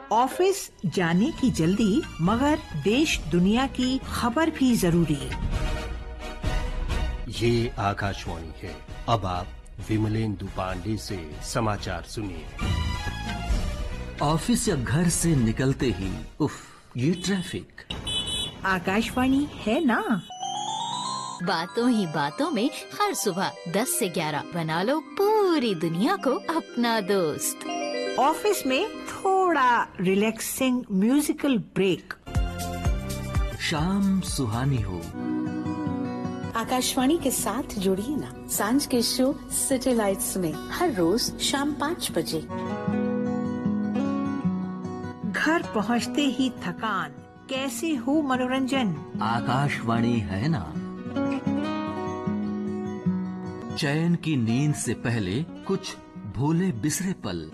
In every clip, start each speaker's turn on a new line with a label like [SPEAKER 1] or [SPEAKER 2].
[SPEAKER 1] office जाने की जल्दी मगर देश दुनिया की खबर भी जरूरी
[SPEAKER 2] ये आकाशवाणी है अब आप विमलेंदु पांडे से समाचार सुनिए
[SPEAKER 3] ऑफिस या घर से निकलते ही उफ ये ट्रैफिक
[SPEAKER 1] आकाशवाणी है ना
[SPEAKER 4] बातों ही बातों में हर सुबह 10 से 11 बना लो पूरी दुनिया को अपना दोस्त
[SPEAKER 1] ऑफिस में थोड़ा रिलैक्सिंग म्यूजिकल ब्रेक
[SPEAKER 3] शाम सुहानी हो
[SPEAKER 5] आकाशवाणी के साथ जुड़िए ना सांझ के शो सिटी लाइट्स में हर रोज शाम पाँच बजे
[SPEAKER 1] घर पहुंचते ही थकान कैसे हो मनोरंजन
[SPEAKER 3] आकाशवाणी है ना चैन की नींद से पहले कुछ भूले बिसरे पल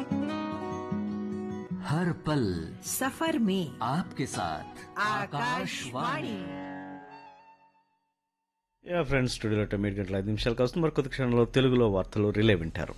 [SPEAKER 3] हर पल
[SPEAKER 1] सफर में
[SPEAKER 3] आपके साथ
[SPEAKER 1] आकाशवाणी
[SPEAKER 6] యా ఫ్రెండ్స్ స్టూడియోలో తొమ్మిది గంటల ఐదు నిమిషాలకు వస్తుంది మరి కొద్ది క్షణంలో తెలుగులో వార్తలు రిలే వింటారు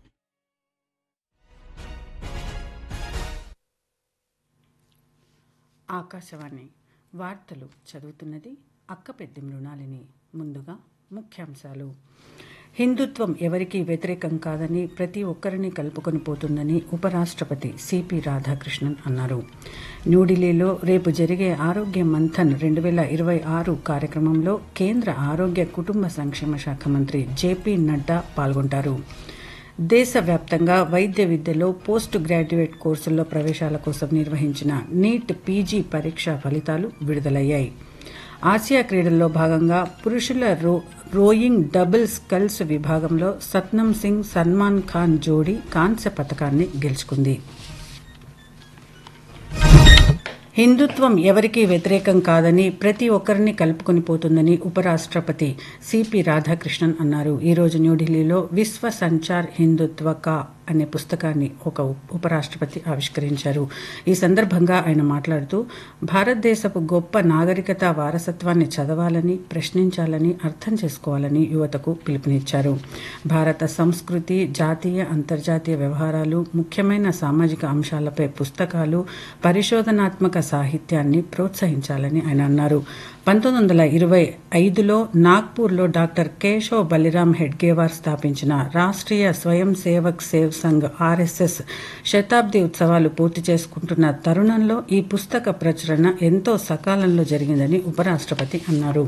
[SPEAKER 5] ఆకాశవాణి వార్తలు చదువుతున్నది అక్క పెద్ద మృణాలిని ముందుగా ముఖ్యాంశాలు హిందుత్వం ఎవరికీ వ్యతిరేకం కాదని ప్రతి ఒక్కరిని కలుపుకొని పోతుందని ఉపరాష్ట్రపతి సిపి రాధాకృష్ణన్ అన్నారు న్యూఢిల్లీలో రేపు జరిగే ఆరోగ్య మంథన్ రెండు వేల ఇరవై ఆరు కార్యక్రమంలో కేంద్ర ఆరోగ్య కుటుంబ సంక్షేమ శాఖ మంత్రి జేపీ నడ్డా పాల్గొంటారు దేశవ్యాప్తంగా వైద్య విద్యలో పోస్ట్ గ్రాడ్యుయేట్ కోర్సుల్లో ప్రవేశాల కోసం నిర్వహించిన నీట్ పీజీ పరీక్ష ఫలితాలు విడుదలయ్యాయి ఆసియా క్రీడల్లో భాగంగా పురుషుల రో రోయింగ్ డబుల్ స్కల్స్ విభాగంలో సత్నం సింగ్ సల్మాన్ ఖాన్ జోడీ కాంస్య పథకాన్ని గెలుచుకుంది హిందుత్వం ఎవరికీ వ్యతిరేకం కాదని ప్రతి ఒక్కరిని కలుపుకొని పోతుందని ఉపరాష్ట్రపతి సిపి రాధాకృష్ణన్ అన్నారు ఈరోజు న్యూఢిల్లీలో విశ్వ సంచార్ హిందుత్వ కా అనే పుస్తకాన్ని ఒక ఉపరాష్ట్రపతి ఆవిష్కరించారు ఈ సందర్భంగా ఆయన మాట్లాడుతూ భారతదేశపు గొప్ప నాగరికత వారసత్వాన్ని చదవాలని ప్రశ్నించాలని అర్థం చేసుకోవాలని యువతకు పిలుపునిచ్చారు భారత సంస్కృతి జాతీయ అంతర్జాతీయ వ్యవహారాలు ముఖ్యమైన సామాజిక అంశాలపై పుస్తకాలు పరిశోధనాత్మక సాహిత్యాన్ని ప్రోత్సహించాలని ఆయన అన్నారు పంతొమ్మిది వందల ఇరవై ఐదులో నాగ్పూర్లో డాక్టర్ కేశవ్ బలిరామ్ హెడ్గేవార్ స్థాపించిన రాష్ట్రీయ స్వయం సేవక్ సేవ్ సంఘ్ ఆర్ఎస్ఎస్ శతాబ్ది ఉత్సవాలు పూర్తి చేసుకుంటున్న తరుణంలో ఈ పుస్తక ప్రచురణ ఎంతో సకాలంలో జరిగిందని ఉపరాష్ట్రపతి అన్నారు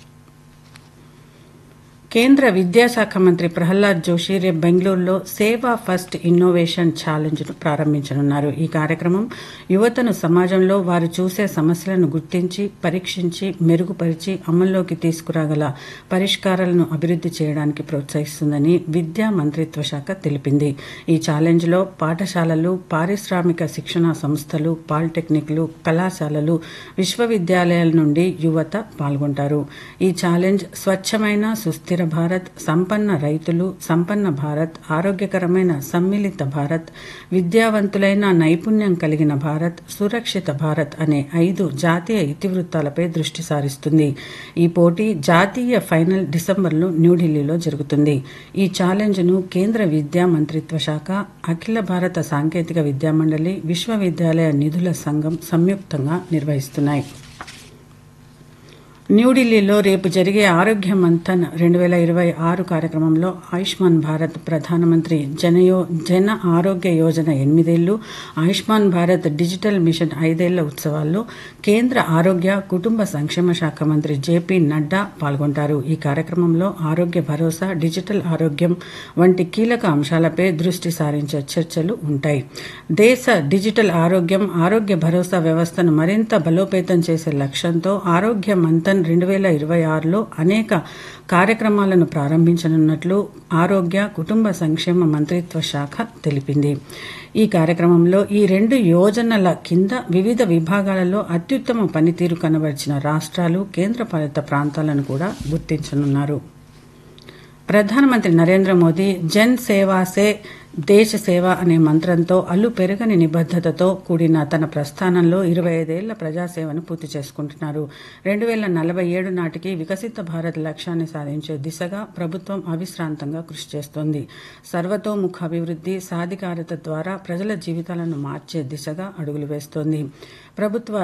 [SPEAKER 5] కేంద్ర విద్యాశాఖ మంత్రి ప్రహ్లాద్ జోషి రేపు బెంగళూరులో సేవా ఫస్ట్ ఇన్నోవేషన్ ఛాలెంజ్ను ప్రారంభించనున్నారు ఈ కార్యక్రమం యువతను సమాజంలో వారు చూసే సమస్యలను గుర్తించి పరీక్షించి మెరుగుపరిచి అమల్లోకి తీసుకురాగల పరిష్కారాలను అభివృద్ధి చేయడానికి ప్రోత్సహిస్తుందని విద్యా మంత్రిత్వ శాఖ తెలిపింది ఈ ఛాలెంజ్లో పాఠశాలలు పారిశ్రామిక శిక్షణా సంస్థలు పాలిటెక్నిక్లు కళాశాలలు విశ్వవిద్యాలయాల నుండి యువత పాల్గొంటారు ఈ ఛాలెంజ్ స్వచ్ఛమైన సుస్థిర భారత్ సంపన్న రైతులు సంపన్న భారత్ ఆరోగ్యకరమైన సమ్మిళిత భారత్ విద్యావంతులైన నైపుణ్యం కలిగిన భారత్ సురక్షిత భారత్ అనే ఐదు జాతీయ ఇతివృత్తాలపై దృష్టి సారిస్తుంది ఈ పోటీ జాతీయ ఫైనల్ డిసెంబర్లో న్యూఢిల్లీలో జరుగుతుంది ఈ ఛాలెంజ్ను కేంద్ర విద్యా మంత్రిత్వ శాఖ అఖిల భారత సాంకేతిక విద్యామండలి విశ్వవిద్యాలయ నిధుల సంఘం సంయుక్తంగా నిర్వహిస్తున్నాయి న్యూఢిల్లీలో రేపు జరిగే ఆరోగ్య మంథన్ రెండు వేల ఇరవై ఆరు కార్యక్రమంలో ఆయుష్మాన్ భారత్ ప్రధానమంత్రి జనయో జన ఆరోగ్య యోజన ఎనిమిదేళ్లు ఆయుష్మాన్ భారత్ డిజిటల్ మిషన్ ఐదేళ్ల ఉత్సవాల్లో కేంద్ర ఆరోగ్య కుటుంబ సంక్షేమ శాఖ మంత్రి జేపీ నడ్డా పాల్గొంటారు ఈ కార్యక్రమంలో ఆరోగ్య భరోసా డిజిటల్ ఆరోగ్యం వంటి కీలక అంశాలపై దృష్టి సారించే చర్చలు ఉంటాయి దేశ డిజిటల్ ఆరోగ్యం ఆరోగ్య భరోసా వ్యవస్థను మరింత బలోపేతం చేసే లక్ష్యంతో ఆరోగ్య మంథన్ రెండు వేల ఇరవై ఆరులో అనేక కార్యక్రమాలను ప్రారంభించనున్నట్లు ఆరోగ్య కుటుంబ సంక్షేమ మంత్రిత్వ శాఖ తెలిపింది ఈ కార్యక్రమంలో ఈ రెండు యోజనల కింద వివిధ విభాగాలలో అత్యుత్తమ పనితీరు కనబరిచిన రాష్ట్రాలు కేంద్రపాలిత ప్రాంతాలను కూడా గుర్తించనున్నారు ప్రధానమంత్రి నరేంద్ర మోదీ జన్ సేవా సే దేశ సేవ అనే మంత్రంతో అల్లు పెరగని నిబద్ధతతో కూడిన తన ప్రస్థానంలో ఇరవై ఐదేళ్ల ప్రజాసేవను పూర్తి చేసుకుంటున్నారు రెండు వేల నలభై ఏడు నాటికి వికసిత భారత్ లక్ష్యాన్ని సాధించే దిశగా ప్రభుత్వం అవిశ్రాంతంగా కృషి చేస్తోంది సర్వతోముఖ అభివృద్ధి సాధికారత ద్వారా ప్రజల జీవితాలను మార్చే దిశగా అడుగులు వేస్తోంది ప్రభుత్వ